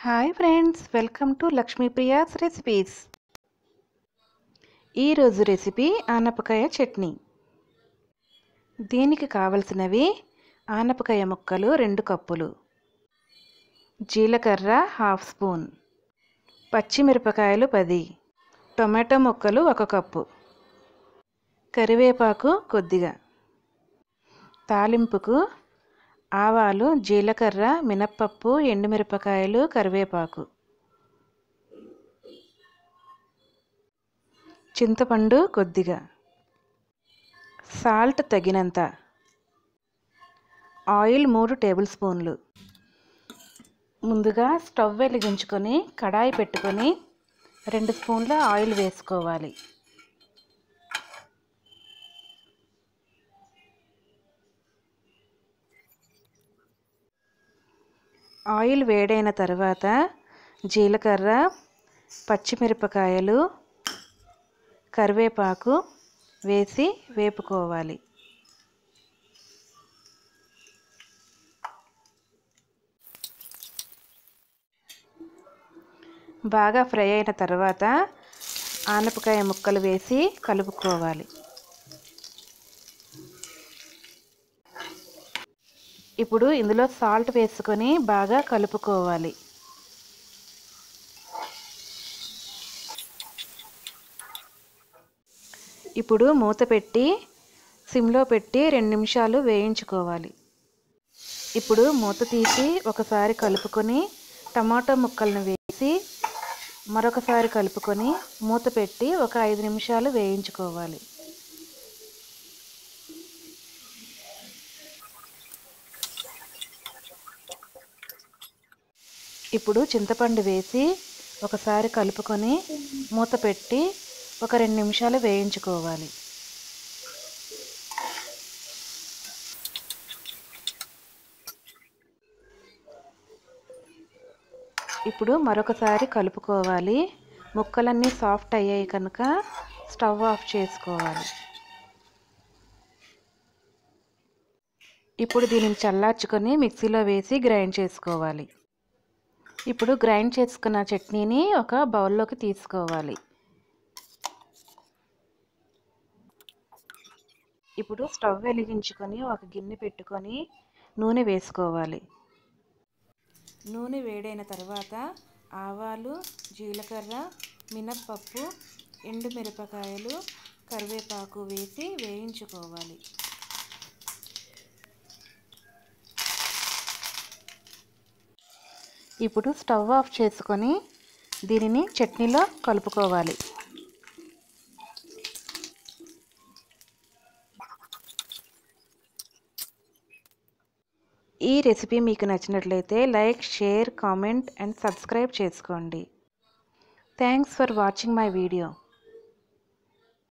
hi friends welcome to Lakshmipriya's recipes ఈరోజు recipe ఆనపకాయ చట్నీ దీనికి కావలసినవి ఆనపకాయ ముక్కలు రెండు కప్పులు జీలకర్ర హాఫ్ స్పూన్ పచ్చిమిరపకాయలు పది టొమాటో ముక్కలు ఒక కప్పు కరివేపాకు కొద్దిగా తాలింపుకు ఆవాలు జీలకర్ర మినప్పప్పు ఎండుమిరపకాయలు కరివేపాకు చింతపండు కొద్దిగా సాల్ట్ తగినంత ఆయిల్ మూడు టేబుల్ స్పూన్లు ముందుగా స్టవ్ వెలిగించుకొని కడాయి పెట్టుకొని రెండు స్పూన్ల ఆయిల్ వేసుకోవాలి ఆయిల్ వేడైన తర్వాత జీలకర్ర పచ్చిమిరపకాయలు కరివేపాకు వేసి వేపుకోవాలి బాగా ఫ్రై అయిన తర్వాత ఆనపకాయ ముక్కలు వేసి కలుపుకోవాలి ఇప్పుడు ఇందులో సాల్ట్ వేసుకొని బాగా కలుపుకోవాలి ఇప్పుడు మూత పెట్టి సిమ్లో పెట్టి రెండు నిమిషాలు వేయించుకోవాలి ఇప్పుడు మూత తీసి ఒకసారి కలుపుకొని టమాటో ముక్కలను వేసి మరొకసారి కలుపుకొని మూత పెట్టి ఒక ఐదు నిమిషాలు వేయించుకోవాలి ఇప్పుడు చింతపండు వేసి ఒకసారి కలుపుకొని మూత పెట్టి ఒక రెండు నిమిషాలు వేయించుకోవాలి ఇప్పుడు మరొకసారి కలుపుకోవాలి ముక్కలన్నీ సాఫ్ట్ అయ్యాయి కనుక స్టవ్ ఆఫ్ చేసుకోవాలి ఇప్పుడు దీనిని చల్లార్చుకొని మిక్సీలో వేసి గ్రైండ్ చేసుకోవాలి ఇప్పుడు గ్రైండ్ చేసుకున్న చట్నీని ఒక బౌల్లోకి తీసుకోవాలి ఇప్పుడు స్టవ్ వెలిగించుకొని ఒక గిన్నె పెట్టుకొని నూనె వేసుకోవాలి నూనె వేడైన తర్వాత ఆవాలు జీలకర్ర మినప్పప్పు ఎండుమిరపకాయలు కరివేపాకు వేసి వేయించుకోవాలి ఇప్పుడు స్టవ్ ఆఫ్ చేసుకొని దీనిని చట్నీలో కలుపుకోవాలి ఈ రెసిపీ మీకు నచ్చినట్లయితే like share comment and subscribe చేసుకోండి thanks for watching my video